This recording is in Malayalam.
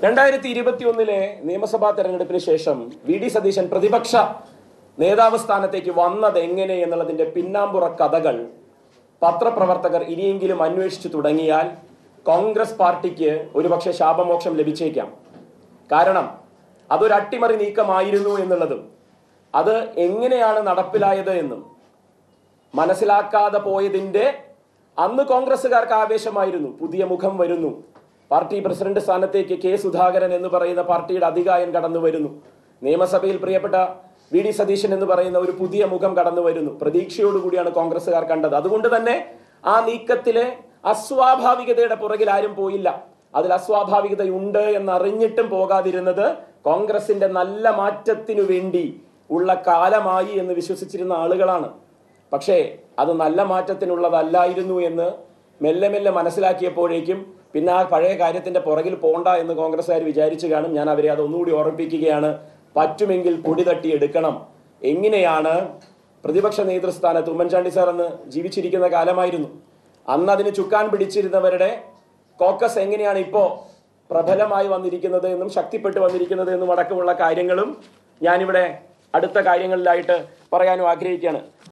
രണ്ടായിരത്തി ഇരുപത്തി ഒന്നിലെ നിയമസഭാ തെരഞ്ഞെടുപ്പിന് ശേഷം വി ഡി സതീശൻ പ്രതിപക്ഷ നേതാവ് സ്ഥാനത്തേക്ക് വന്നത് എങ്ങനെ എന്നുള്ളതിന്റെ പിന്നാമ്പുറ കഥകൾ പത്രപ്രവർത്തകർ ഇനിയെങ്കിലും അന്വേഷിച്ചു തുടങ്ങിയാൽ കോൺഗ്രസ് പാർട്ടിക്ക് ഒരുപക്ഷെ ശാപമോക്ഷം ലഭിച്ചേക്കാം കാരണം അതൊരു അട്ടിമറി നീക്കമായിരുന്നു എന്നുള്ളതും അത് എങ്ങനെയാണ് നടപ്പിലായത് എന്നും മനസ്സിലാക്കാതെ പോയതിന്റെ അന്ന് കോൺഗ്രസ്സുകാർക്ക് ആവേശമായിരുന്നു പുതിയ മുഖം വരുന്നു പാർട്ടി പ്രസിഡന്റ് സ്ഥാനത്തേക്ക് കെ സുധാകരൻ എന്ന് പറയുന്ന പാർട്ടിയുടെ അധികായൻ കടന്നു വരുന്നു നിയമസഭയിൽ പ്രിയപ്പെട്ട വി ഡി സതീശൻ എന്ന് പറയുന്ന ഒരു പുതിയ മുഖം കടന്നു വരുന്നു പ്രതീക്ഷയോടുകൂടിയാണ് കോൺഗ്രസ്സുകാർ കണ്ടത് അതുകൊണ്ട് തന്നെ ആ നീക്കത്തിലെ അസ്വാഭാവികതയുടെ പുറകിൽ ആരും പോയില്ല അതിൽ അസ്വാഭാവികതയുണ്ട് എന്നറിഞ്ഞിട്ടും പോകാതിരുന്നത് കോൺഗ്രസിന്റെ നല്ല മാറ്റത്തിനു വേണ്ടി ഉള്ള കാലമായി എന്ന് വിശ്വസിച്ചിരുന്ന ആളുകളാണ് പക്ഷേ അത് നല്ല മാറ്റത്തിനുള്ളതല്ലായിരുന്നു എന്ന് മെല്ലെ മെല്ലെ മനസ്സിലാക്കിയപ്പോഴേക്കും പിന്നെ ആ പഴയ കാര്യത്തിന്റെ പുറകിൽ പോണ്ട എന്ന് കോൺഗ്രസ്സുകാർ വിചാരിച്ചു കാണും ഞാൻ അവരെ അത് ഒന്നുകൂടി ഓർമ്മിപ്പിക്കുകയാണ് പറ്റുമെങ്കിൽ പൊടി തട്ടി എടുക്കണം എങ്ങനെയാണ് പ്രതിപക്ഷ നേതൃസ്ഥാനത്ത് ഉമ്മൻചാണ്ടി സാർ അന്ന് ജീവിച്ചിരിക്കുന്ന കാലമായിരുന്നു അന്ന് അതിന് ചുക്കാൻ പിടിച്ചിരുന്നവരുടെ കോക്കസ് എങ്ങനെയാണ് ഇപ്പോ പ്രബലമായി വന്നിരിക്കുന്നത് എന്നും ശക്തിപ്പെട്ട് വന്നിരിക്കുന്നത് എന്നും അടക്കമുള്ള കാര്യങ്ങളും ഞാനിവിടെ അടുത്ത കാര്യങ്ങളിലായിട്ട് പറയാനും ആഗ്രഹിക്കുകയാണ്